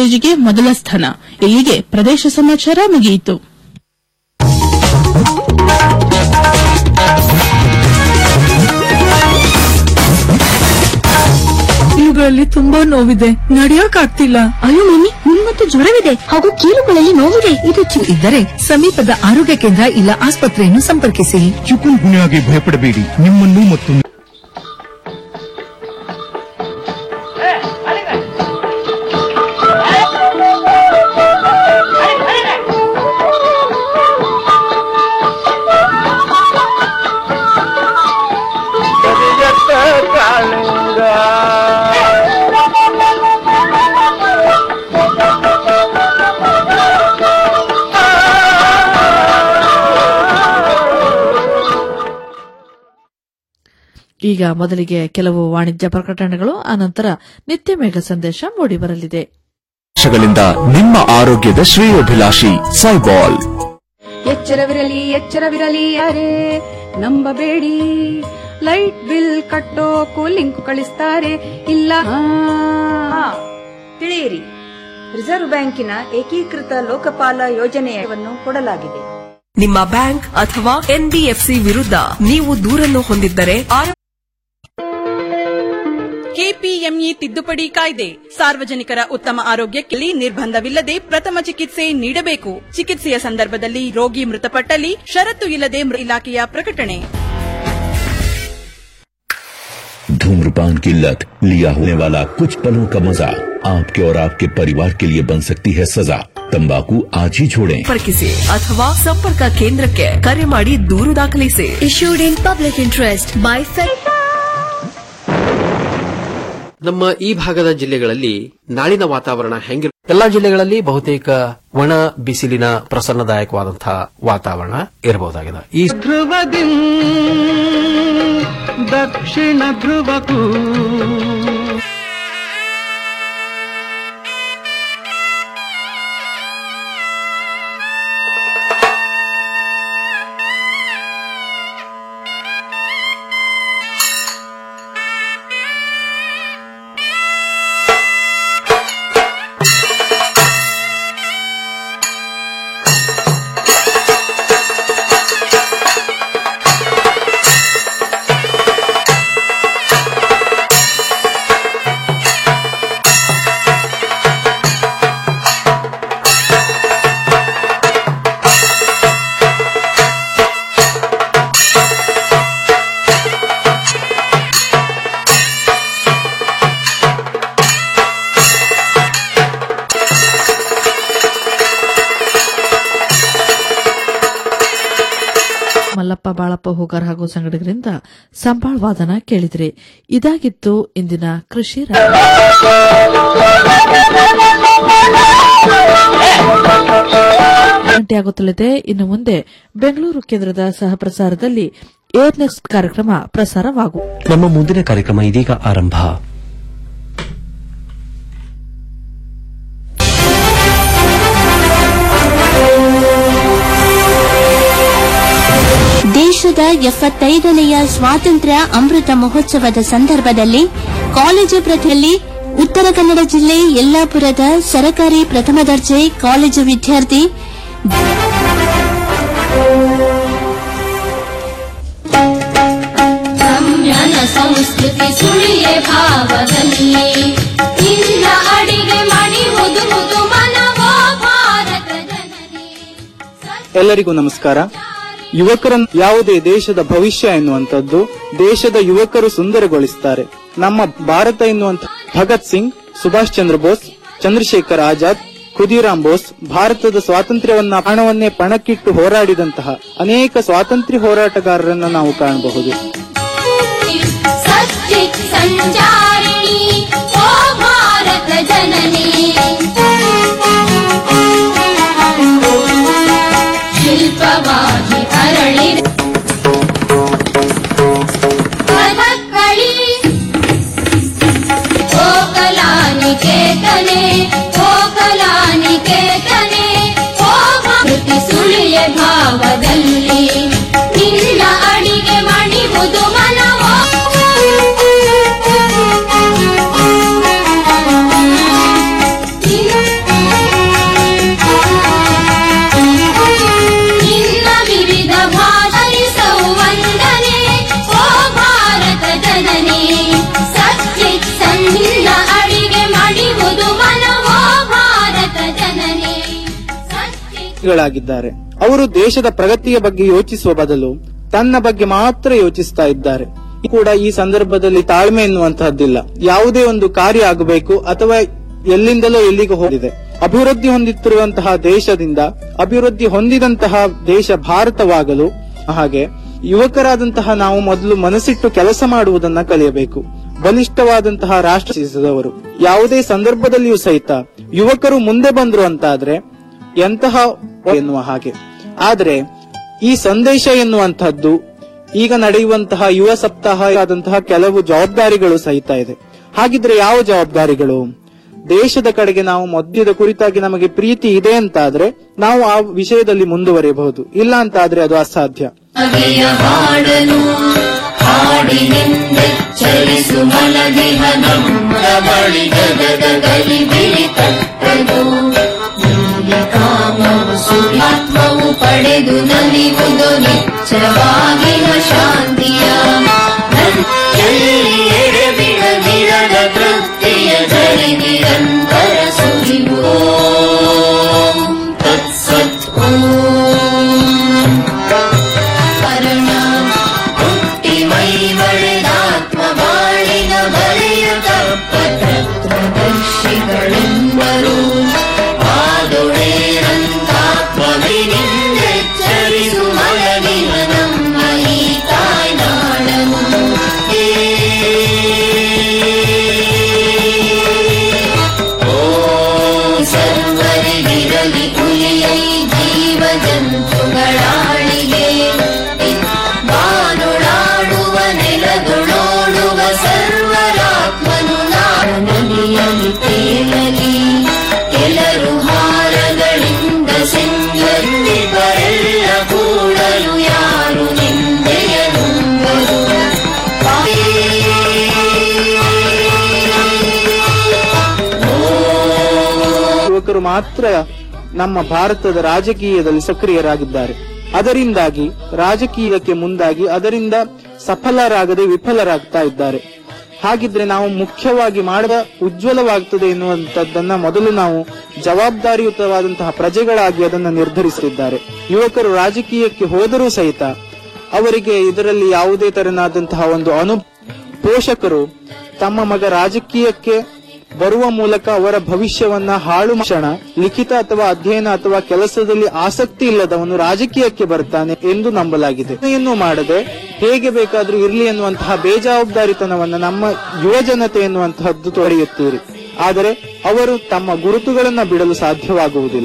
ಕಾಲೇಜಿಗೆ ಮೊದಲ ಸ್ಥಾನ ಇಲ್ಲಿಗೆ ಪ್ರದೇಶ ಸಮಾಚಾರ ಮುಗಿಯಿತು ಇವುಗಳಲ್ಲಿ ತುಂಬಾ ನೋವಿದೆ ನಡಿಯಕ್ ಆಗ್ತಿಲ್ಲ ಅಯ್ಯೋ ಮಮ್ಮಿ ನಿಮ್ಮತ್ತು ಜ್ವರವಿದೆ ಹಾಗೂ ಕೀಲುಗಳಲ್ಲಿ ನೋವಿದೆ ಇದು ಚಿ- ಇದ್ದರೆ ಸಮೀಪದ ಆರೋಗ್ಯ ಕೇಂದ್ರ ಇಲ್ಲ ಆಸ್ಪತ್ರೆಯನ್ನು ಸಂಪರ್ಕಿಸಿ ಚಿಕುನ್ ಗುನ್ಯಾಗೆ ಭಯಪಡಬೇಡಿ ನಿಮ್ಮನ್ನು ಮತ್ತು ಈಗ ಮೊದಲಿಗೆ ಕೆಲವು ವಾಣಿಜ್ಯ ಪ್ರಕಟಣೆಗಳು ಅನಂತರ ನಿತ್ಯ ಮೇಘ ಸಂದೇಶ ಮೂಡಿಬರಲಿದೆ ವರ್ಷಗಳಿಂದ ನಿಮ್ಮ ಆರೋಗ್ಯದ ಶ್ರೇಯೋಭಿಲಾಷಿ ಸೈಬಾಲ್ ಎಚ್ಚರವಿರಲಿ ಎಚ್ಚರವಿರಲಿ ಅರೆ ನಂಬಬೇಡಿ ಲೈಟ್ ಬಿಲ್ ಕಟ್ಟೋ ಕೂಲಿಂಗ್ ಕಳಿಸ್ತಾರೆ ಇಲ್ಲ ತಿಳಿಯಿರಿ ರಿಸರ್ವ್ ಬ್ಯಾಂಕಿನ ಏಕೀಕೃತ ಲೋಕಪಾಲ ಯೋಜನೆಯನ್ನು ಕೊಡಲಾಗಿದೆ ನಿಮ್ಮ ಬ್ಯಾಂಕ್ ಅಥವಾ ಎನ್ಬಿಎಫ್ಸಿ ವಿರುದ್ಧ ನೀವು ದೂರನ್ನು ಹೊಂದಿದ್ದರೆ ಆರ- ಕೆಪಿಎಂಇ ತಿದ್ದುಪಡಿ ಕಾಯ್ದೆ ಸಾರ್ವಜನಿಕರ ಉತ್ತಮ ಆರೋಗ್ಯಕ್ಕೆಲ್ಲಿ ನಿರ್ಬಂಧವಿಲ್ಲದೆ ಪ್ರಥಮ ಚಿಕಿತ್ಸೆ ನೀಡಬೇಕು ಚಿಕಿತ್ಸೆಯ ಸಂದರ್ಭದಲ್ಲಿ ರೋಗಿ ಮೃತಪಟ್ಟಲ್ಲಿ ಷರತ್ತು ಇಲ್ಲದೆ ಮೃ- ಇಲಾಖೆಯ ಪ್ರಕಟಣೆ धूम्रपान की लत लिया होने वाला कुछ पलों का मजा आपके और आपके परिवार के लिए बन सकती है सजा तंबाकू आज ही छोड़ें ಸಂಪರ್ಕಿಸಿ ಅಥವಾ ಸಂಪರ್ಕ ಕೇಂದ್ರಕ್ಕೆ ಕರೆ ಮಾಡಿ ದೂರು ದಾಖಲಿಸಿ issued in public interest by Fed. ನಮ್ಮ ಈ ಭಾಗದ ಜಿಲ್ಲೆಗಳಲ್ಲಿ ನಾಳಿನ ವಾತಾವರಣ ಹೆಂಗಿರು ಎಲ್ಲಾ ಜಿಲ್ಲೆಗಳಲ್ಲಿ ಬಹುತೇಕ ಒಣ ಬಿಸಿಲಿನ ಪ್ರಸನ್ನದಾಯಕವಾದಂತಹ ವಾತಾವರಣ ಇರಬಹುದಾಗಿದೆ ಈ ಧ್ರುವದಿ ದಕ್ಷಿಣ ಧ್ರುವಕ್ಕೂ ಮಲ್ಲಪ್ಪ ಬಾಳಪ್ಪ ಹೂಗಾರ್ ಹಾಗೂ ಸಂಗಡಿಗರಿಂದ ಸಂಬಾಳ್ ವಾದನ ಕೇಳಿದ್ರಿ ಇದಾಗಿತ್ತು ಇಂದಿನ ಕೃಷಿ ರಂಗ. ಗಂಟೆಯಾಗುತ್ತಲಿದೆ ಇನ್ನು ಮುಂದೆ ಬೆಂಗಳೂರು ಕೇಂದ್ರದ ಸಹಪ್ರಸಾರದಲ್ಲಿ ಏರ್ ನೆಕ್ಸ್ಟ್ ಕಾರ್ಯಕ್ರಮ ಪ್ರಸಾರವಾಗು ನಮ್ಮ ಮುಂದಿನ ಕಾರ್ಯಕ್ರಮ ಇದೀಗ ಆರಂಭ ದೇಶದ ಎಪ್ಪತ್ತೈದನೆಯ ಸ್ವಾತಂತ್ರ್ಯ ಅಮೃತ ಮಹೋತ್ಸವದ ಸಂದರ್ಭದಲ್ಲಿ ಕಾಲೇಜು ಪ್ರತಿಯಲ್ಲಿ ಉತ್ತರ ಕನ್ನಡ ಜಿಲ್ಲೆ ಯಲ್ಲಾಪುರದ ಸರಕಾರಿ ಪ್ರಥಮ ದರ್ಜೆ ಕಾಲೇಜು ವಿದ್ಯಾರ್ಥಿ ಸಂಯನ ಸಂಸ್ಕೃತಿ ಸುಳಿಯೇ ಭಾವದಲ್ಲಿ ಇಲ್ಲ ಅಡಿಗೆ ಮಣಿವುದು ಮುದು ಮನವೋ ಭಾರತ ಎಲ್ಲರಿಗೂ ನಮಸ್ಕಾರ ಯುವಕರ ಯಾವುದೇ ದೇಶದ ಭವಿಷ್ಯ ಎನ್ನುವಂಥದ್ದು ದೇಶದ ಯುವಕರು ಸುಂದರಗೊಳಿಸುತ್ತಾರೆ ನಮ್ಮ ಭಾರತ ಎನ್ನುವಂತ ಭಗತ್ ಸಿಂಗ್ ಸುಭಾಷ್ ಚಂದ್ರ ಬೋಸ್ ಚಂದ್ರಶೇಖರ್ ಆಜಾದ್ ಖುದೀರಾಮ್ ಬೋಸ್ ಭಾರತದ ಸ್ವಾತಂತ್ರ್ಯವನ್ನ ಹಣವನ್ನೇ ಪಣಕ್ಕಿಟ್ಟು ಹೋರಾಡಿದಂತಹ ಅನೇಕ ಸ್ವಾತಂತ್ರ್ಯ ಹೋರಾಟಗಾರರನ್ನ ನಾವು ಕಾಣಬಹುದು ಸಚ್ಚಿತ್ ಸಂಚಾರಿಣಿ ಓ ಭಾರತ ಜನನಿ ಶಿಲ್ಪವಾಗಿ ಅರಳಿದ ಕಥಕ್ಕಳಿ ಓ ಕಲಾನಿಕೇತನೆ ಓ ಕಲಾನಿಕೇತನೆ ಓ ಕೃತಿ ಸುಳಿಯ ಭಾವದಲ್ಲಿ ನಿನ್ನ ಅಡಿಗೆ ಮಣಿವುದು ಮನವೋ ಗಳಾಗಿದ್ದಾರೆ ಅವರು ದೇಶದ ಪ್ರಗತಿಯ ಬಗ್ಗೆ ಯೋಚಿಸುವ ಬದಲು ತನ್ನ ಬಗ್ಗೆ ಮಾತ್ರ ಯೋಚಿಸ್ತಾ ಇದ್ದಾರೆ ಕೂಡ ಈ ಸಂದರ್ಭದಲ್ಲಿ ತಾಳ್ಮೆ ಎನ್ನುವಂತಹದ್ದಿಲ್ಲ ಯಾವುದೇ ಒಂದು ಕಾರ್ಯ ಆಗಬೇಕು ಅಥವಾ ಎಲ್ಲಿಂದಲೋ ಎಲ್ಲಿಗೆ ಹೋಗಿದೆ ಅಭಿವೃದ್ಧಿ ಹೊಂದುತ್ತಿರುವಂತಹ ದೇಶದಿಂದ ಅಭಿವೃದ್ಧಿ ಹೊಂದಿದಂತಹ ದೇಶ ಭಾರತವಾಗಲು ಹಾಗೆ ಯುವಕರಾದಂತಹ ನಾವು ಮೊದಲು ಮನಸ್ಸಿಟ್ಟು ಕೆಲಸ ಮಾಡುವುದನ್ನ ಕಲಿಯಬೇಕು ಬಲಿಷ್ಠವಾದಂತಹ ರಾಷ್ಟ್ರ ರಚಿಸಿದವರು ಯಾವುದೇ ಸಂದರ್ಭದಲ್ಲಿಯೂ ಸಹಿತ ಯುವಕರು ಮುಂದೆ ಬಂದ್ರು ಅಂತಾದ್ರೆ ಎಂತಹ ಎನ್ನುವ ಹಾಗೆ ಆದ್ರೆ ಈ ಸಂದೇಶ ಎನ್ನುವಂತಹದ್ದು ಈಗ ನಡೆಯುವಂತಹ ಯುವ ಸಪ್ತಾಹ ಆದಂತಹ ಕೆಲವು ಜವಾಬ್ದಾರಿಗಳು ಸಹಿತ ಇದೆ ಹಾಗಿದ್ರೆ ಯಾವ ಜವಾಬ್ದಾರಿಗಳು ದೇಶದ ಕಡೆಗೆ ನಾವು ಮದ್ಯದ ಕುರಿತಾಗಿ ನಮಗೆ ಪ್ರೀತಿ ಇದೆ ಅಂತಾದ್ರೆ ನಾವು ಆ ವಿಷಯದಲ್ಲಿ ಮುಂದುವರಿಯಬಹುದು ಇಲ್ಲ ಅಂತಾದ್ರೆ ಅದು ಅಸಾಧ್ಯ ಅಗೆಯ ಹಾಡನು ಹಾಡಿನಿಂದೆಚ್ಚರಿಸು ಮಲಗಿಹ ನಮ್ಮ ಬಳಿ ಗಗದ ಗಲಿ ಬಿಳಿ ತಟ್ಟದು ನೀಲಿ ಕಾಮವು ಸುರಾತ್ಮವು ಪಡೆದು ನಲಿಯುವುದು ನಿಚ್ಚವಾಗಿನ ಶಾಂತಿಯ ಎಲ್ಲಿ ಎಡೆಬಿಡದಿರದ ತೃಪ್ತಿಯ ಗರಿ ನಿರಂತರ ಸುರಿವು ಓಂ ತತ್ಸತ್ ಓಂ ಕರುಣ ಹುಟ್ಟಿ ಮೈ ಬಳೆದಾತ್ಮ ಬಾಳಿನ ಬಲೆಯ ತಪ್ಪತ್ರದರ್ಶಿಗಳೆಂಬರು ಆದುಡೇರಂತಾತ್ಮವಿನಿಂದೆಚ್ಚರಿಸು ಮಲಗಿನ ನಮ್ಮ ಈ ತಾಯ್ನಾಡನು ಓ ಸರ್ವರಿಗಿರಲಿ ಹುಲಿಯೈ ಜೀವ ಜಂತುಗಳಾಳಿಗೆ ಬಾನುಳಾಡುವ ನೆಲದೊಳೋಡುವ ಸರ್ವರಾತ್ಮನು ನದಿಯಲ್ಲಿ ತೇಲಲಿ ಕೆಲರು ಹಾರಗಳಿಂದ ಸಿಂಗಲ್ಲಿ ಬರೆಲ್ಲ ಕೂಡಲು ಯಾರು ನಿಂದೆಯ ನುಂಗರು ಯುವಕರು ಮಾತ್ರ ನಮ್ಮ ಭಾರತದ ರಾಜಕೀಯದಲ್ಲಿ ಸಕ್ರಿಯರಾಗಿದ್ದಾರೆ ಅದರಿಂದಾಗಿ ರಾಜಕೀಯಕ್ಕೆ ಮುಂದಾಗಿ ಅದರಿಂದ ಸಫಲರಾಗದೆ ವಿಫಲರಾಗ್ತಾ ಇದ್ದಾರೆ ಹಾಗಿದ್ರೆ ನಾವು ಮುಖ್ಯವಾಗಿ ಮಾಡದ ಉಜ್ವಲವಾಗ್ತದೆ ಎನ್ನುವಂತದ್ದನ್ನ ಮೊದಲು ನಾವು ಜವಾಬ್ದಾರಿಯುತವಾದಂತಹ ಪ್ರಜೆಗಳಾಗಿ ಅದನ್ನ ನಿರ್ಧರಿಸಿದ್ದಾರೆ ಯುವಕರು ರಾಜಕೀಯಕ್ಕೆ ಹೋದರೂ ಸಹಿತ ಅವರಿಗೆ ಇದರಲ್ಲಿ ಯಾವುದೇ ತರನಾದಂತಹ ಒಂದು ಅನು ಪೋಷಕರು ತಮ್ಮ ಮಗ ರಾಜಕೀಯಕ್ಕೆ ಬರುವ ಮೂಲಕ ಅವರ ಭವಿಷ್ಯವನ್ನ ಹಾಳು ಕ್ಷಣ ಲಿಖಿತ ಅಥವಾ ಅಧ್ಯಯನ ಅಥವಾ ಕೆಲಸದಲ್ಲಿ ಆಸಕ್ತಿ ಇಲ್ಲದವನು ರಾಜಕೀಯಕ್ಕೆ ಬರ್ತಾನೆ ಎಂದು ನಂಬಲಾಗಿದೆ ಇದನ್ನು ಮಾಡದೆ ಹೇಗೆ ಬೇಕಾದ್ರೂ ಇರ್ಲಿ ಎನ್ನುವಂತಹ ಬೇಜವಾಬ್ದಾರಿತನವನ್ನ ನಮ್ಮ ಯುವ ಜನತೆ ಎನ್ನುವಂತಹದ್ದು ತೊಡೆಯುತ್ತೀರಿ ಆದರೆ ಅವರು ತಮ್ಮ ಗುರುತುಗಳನ್ನ ಬಿಡಲು ಸಾಧ್ಯವಾಗುವುದಿಲ್ಲ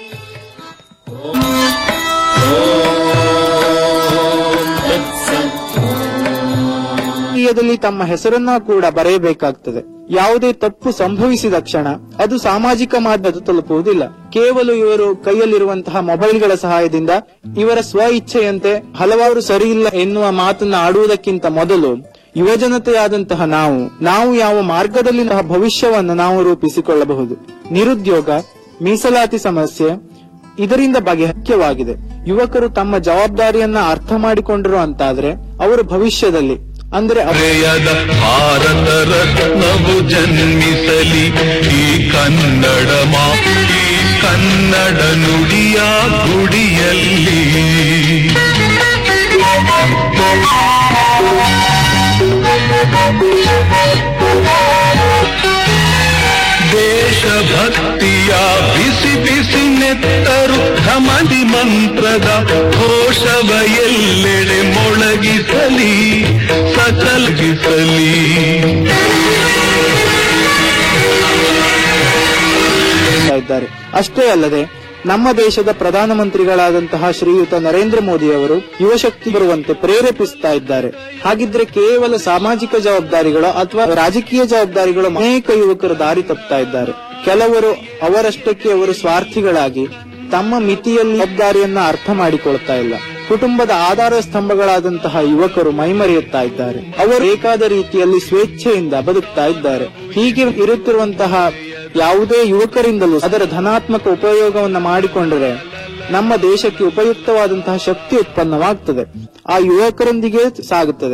ರಾಜಕೀಯದಲ್ಲಿ ತಮ್ಮ ಹೆಸರನ್ನ ಕೂಡ ಬರೆಯಬೇಕಾಗ್ತದೆ ಯಾವುದೇ ತಪ್ಪು ಸಂಭವಿಸಿದ ಕ್ಷಣ ಅದು ಸಾಮಾಜಿಕ ಮಾಧ್ಯಮ ತಲುಪುವುದಿಲ್ಲ ಕೇವಲ ಇವರು ಕೈಯಲ್ಲಿರುವಂತಹ ಮೊಬೈಲ್ಗಳ ಸಹಾಯದಿಂದ ಇವರ ಸ್ವ ಇಚ್ಛೆಯಂತೆ ಹಲವಾರು ಸರಿಯಿಲ್ಲ ಎನ್ನುವ ಮಾತನ್ನ ಆಡುವುದಕ್ಕಿಂತ ಮೊದಲು ಯುವಜನತೆಯಾದಂತಹ ನಾವು ನಾವು ಯಾವ ಮಾರ್ಗದಲ್ಲಿ ನಮ್ಮ ಭವಿಷ್ಯವನ್ನ ನಾವು ರೂಪಿಸಿಕೊಳ್ಳಬಹುದು ನಿರುದ್ಯೋಗ ಮೀಸಲಾತಿ ಸಮಸ್ಯೆ ಇದರಿಂದ ಬಗೆಹಕ್ಯವಾಗಿದೆ ಯುವಕರು ತಮ್ಮ ಜವಾಬ್ದಾರಿಯನ್ನ ಅರ್ಥ ಮಾಡಿಕೊಂಡರು ಅಂತಾದ್ರೆ ಅವರು ಭವಿಷ್ಯದಲ್ಲಿ ಅಂದ್ರೆ ಅವ- ಹೃದಯದ ಭಾರತ ರತ್ನವು ಜನ್ಮಿಸಲಿ ಈ ಕನ್ನಡ ಮಾ ಈ ಕನ್ನಡ ನುಡಿಯ ಗುಡಿಯಲ್ಲಿ ದೇಶಭಕ್ತಿಯ ಬಿಸಿ ಬಿಸಿ ನೆತ್ತರು ಧಮದಿ ಮಂತ್ರದ ಘೋಷವ ಎಲ್ಲೆಡೆ ಮೊಳಗಿಸಲಿ ಸಕಲಗಿಸಲಿ ಮಾಡ್ತಾ ಇದ್ದಾರೆ ಅಷ್ಟೇ ಅಲ್ಲದೆ ನಮ್ಮ ದೇಶದ ಪ್ರಧಾನಮಂತ್ರಿಗಳಾದಂತಹ ಶ್ರೀಯುತ ನರೇಂದ್ರ ಮೋದಿ ಅವರು ಯುವಶಕ್ತಿ ಬರುವಂತೆ ಪ್ರೇರೇಪಿಸ್ತಾ ಇದ್ದಾರೆ ಹಾಗಿದ್ರೆ ಕೇವಲ ಸಾಮಾಜಿಕ ಜವಾಬ್ದಾರಿಗಳು ಅಥವಾ ರಾಜಕೀಯ ಜವಾಬ್ದಾರಿಗಳು ಅನೇಕ ಯುವಕರು ದಾರಿ ತಪ್ತಾ ಇದ್ದಾರೆ ಕೆಲವರು ಅವರಷ್ಟಕ್ಕೆ ಅವರು ಸ್ವಾರ್ಥಿಗಳಾಗಿ ತಮ್ಮ ಮಿತಿಯಲ್ಲಿ ಜವಾಬ್ದಾರಿಯನ್ನ ಅರ್ಥ ಮಾಡಿಕೊಳ್ತಾ ಇಲ್ಲ ಕುಟುಂಬದ ಆಧಾರ ಸ್ತಂಭಗಳಾದಂತಹ ಯುವಕರು ಮೈಮರೆಯುತ್ತಾ ಇದ್ದಾರೆ ಅವರು ಬೇಕಾದ ರೀತಿಯಲ್ಲಿ ಸ್ವೇಚ್ಛೆಯಿಂದ ಬದುಕ್ತಾ ಇದ್ದಾರೆ ಹೀಗೆ ಇರುತ್ತಿರುವಂತಹ ಯಾವುದೇ ಯುವಕರಿಂದಲೂ ಅದರ ಧನಾತ್ಮಕ ಉಪಯೋಗವನ್ನ ಮಾಡಿಕೊಂಡರೆ ನಮ್ಮ ದೇಶಕ್ಕೆ ಉಪಯುಕ್ತವಾದಂತಹ ಶಕ್ತಿ ಉತ್ಪನ್ನವಾಗ್ತದೆ ಆ ಯುವಕರೊಂದಿಗೆ ಸಾಗುತ್ತದೆ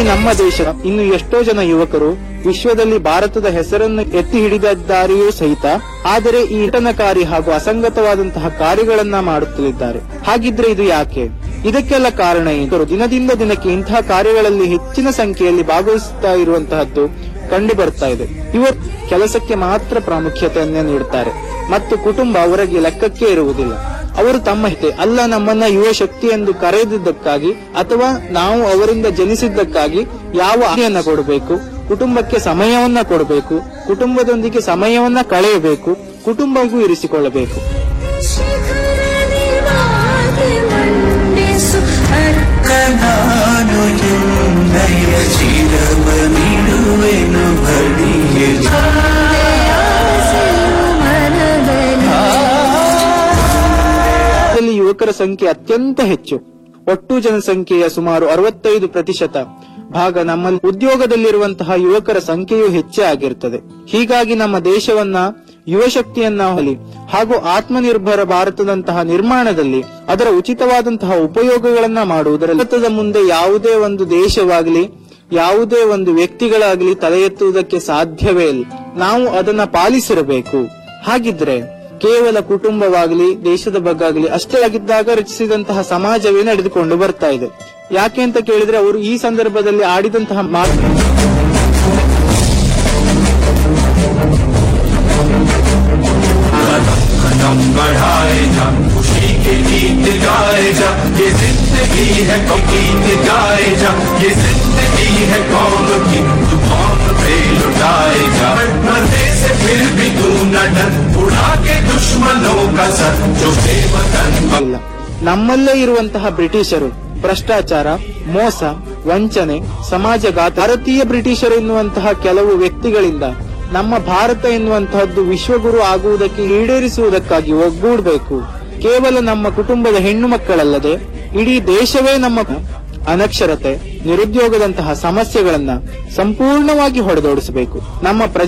ನಮ್ಮ ದೇಶ ಇನ್ನು ಎಷ್ಟೋ ಜನ ಯುವಕರು ವಿಶ್ವದಲ್ಲಿ ಭಾರತದ ಹೆಸರನ್ನು ಎತ್ತಿ ಹಿಡಿದಿದ್ದಾರೆಯೂ ಸಹಿತ ಆದರೆ ಈ ಇಟನಕಾರಿ ಹಾಗೂ ಅಸಂಗತವಾದಂತಹ ಕಾರ್ಯಗಳನ್ನ ಮಾಡುತ್ತಲಿದ್ದಾರೆ ಹಾಗಿದ್ರೆ ಇದು ಯಾಕೆ ಇದಕ್ಕೆಲ್ಲ ಕಾರಣ ಏನು ದಿನದಿಂದ ದಿನಕ್ಕೆ ಇಂತಹ ಕಾರ್ಯಗಳಲ್ಲಿ ಹೆಚ್ಚಿನ ಸಂಖ್ಯೆಯಲ್ಲಿ ಭಾಗವಹಿಸುತ್ತಾ ಇರುವಂತಹದ್ದು ಕಂಡು ಬರ್ತಾ ಇದೆ ಇವರು ಕೆಲಸಕ್ಕೆ ಮಾತ್ರ ಪ್ರಾಮುಖ್ಯತೆಯನ್ನ ನೀಡುತ್ತಾರೆ ಮತ್ತು ಕುಟುಂಬ ಅವರಿಗೆ ಲೆಕ್ಕಕ್ಕೆ ಇರುವುದಿಲ್ಲ ಅವರು ತಮ್ಮ ಹಿತೆ ಅಲ್ಲ ನಮ್ಮನ್ನ ಯುವ ಶಕ್ತಿ ಎಂದು ಕರೆದಿದ್ದಕ್ಕಾಗಿ ಅಥವಾ ನಾವು ಅವರಿಂದ ಜನಿಸಿದ್ದಕ್ಕಾಗಿ ಯಾವ ಆಜ್ಞೆಯನ್ನ ಕೊಡಬೇಕು ಕುಟುಂಬಕ್ಕೆ ಸಮಯವನ್ನ ಕೊಡಬೇಕು ಕುಟುಂಬದೊಂದಿಗೆ ಸಮಯವನ್ನ ಕಳೆಯಬೇಕು ಕುಟುಂಬಕ್ಕೂ ಇರಿಸಿಕೊಳ್ಳಬೇಕು ನಾನು ಎನ್ನಯ ಚಿರವ ನೀಡುವೆನು ಬಡಿಗೆ ಭಾರತದಲ್ಲಿ ಯುವಕರ ಸಂಖ್ಯೆ ಅತ್ಯಂತ ಹೆಚ್ಚು ಒಟ್ಟು ಜನಸಂಖ್ಯೆಯ ಸುಮಾರು ಅರವತ್ತೈದು ಪ್ರತಿಶತ ಭಾಗ ನಮ್ಮಲ್ಲಿ ಉದ್ಯೋಗದಲ್ಲಿರುವಂತಹ ಯುವಕರ ಸಂಖ್ಯೆಯೂ ಹೆಚ್ಚೇ ಆಗಿರುತ್ತದೆ ಹೀಗಾಗಿ ನಮ್ಮ ದೇಶವನ್ನ ಯುವ ಶಕ್ತಿಯನ್ನ ಹೊಲಿ ಹಾಗೂ ಆತ್ಮನಿರ್ಭರ ಭಾರತದಂತಹ ನಿರ್ಮಾಣದಲ್ಲಿ ಅದರ ಉಚಿತವಾದಂತಹ ಉಪಯೋಗಗಳನ್ನ ಮಾಡುವುದರಲ್ಲಿ ಭಾರತದ ಮುಂದೆ ಯಾವುದೇ ಒಂದು ದೇಶವಾಗಲಿ ಯಾವುದೇ ಒಂದು ವ್ಯಕ್ತಿಗಳಾಗಲಿ ತಲೆ ಎತ್ತುವುದಕ್ಕೆ ಸಾಧ್ಯವೇ ಇಲ್ಲ ನಾವು ಅದನ್ನ ಪಾಲಿಸಿರಬೇಕು ಹಾಗಿದ್ರೆ ಕೇವಲ ಕುಟುಂಬವಾಗಲಿ ದೇಶದ ಬಗ್ಗೆ ಆಗಲಿ ಅಷ್ಟೇ ಆಗಿದ್ದಾಗ ರಚಿಸಿದಂತಹ ಸಮಾಜವೇ ನಡೆದುಕೊಂಡು ಬರ್ತಾ ಇದೆ ಯಾಕೆ ಅಂತ ಕೇಳಿದ್ರೆ ಅವರು ಈ ಸಂದರ್ಭದಲ್ಲಿ ಆಡಿದಂತಹ ಮಾತು कदम बढ़ाए जा खुशी के गीत गाए जा ये जिंदगी है कौम गीत गाए जा ये जिंदगी है कौम की तू कौम पे लुटाए जा मरने से फिर भी तू न डर उड़ा के दुश्मनों का सर जो बेवतन ಇಲ್ಲ ನಮ್ಮಲ್ಲೇ ಇರುವಂತಹ ಬ್ರಿಟಿಷರು ಭ್ರಷ್ಟಾಚಾರ ಮೋಸ ವಂಚನೆ ಸಮಾಜಘಾತ ಭಾರತೀಯ ಬ್ರಿಟಿಷರು ಎನ್ನುವಂತಹ ಕೆಲವು ವ್ಯಕ್ತಿಗಳಿಂದ ನಮ್ಮ ಭಾರತ ಎನ್ನುವಂತಹದ್ದು ವಿಶ್ವಗುರು ಆಗುವುದಕ್ಕೆ ಈಡೇರಿಸುವುದಕ್ಕಾಗಿ ಒಗ್ಗೂಡಬೇಕು ಕೇವಲ ನಮ್ಮ ಕುಟುಂಬದ ಹೆಣ್ಣು ಮಕ್ಕಳಲ್ಲದೆ ಇಡೀ ದೇಶವೇ ನಮ್ಮ ಅನಕ್ಷರತೆ ನಿರುದ್ಯೋಗದಂತಹ ಸಮಸ್ಯೆಗಳನ್ನ ಸಂಪೂರ್ಣವಾಗಿ ಹೊಡೆದೋಡಿಸಬೇಕು ನಮ್ಮ ಪ್ರಜೆ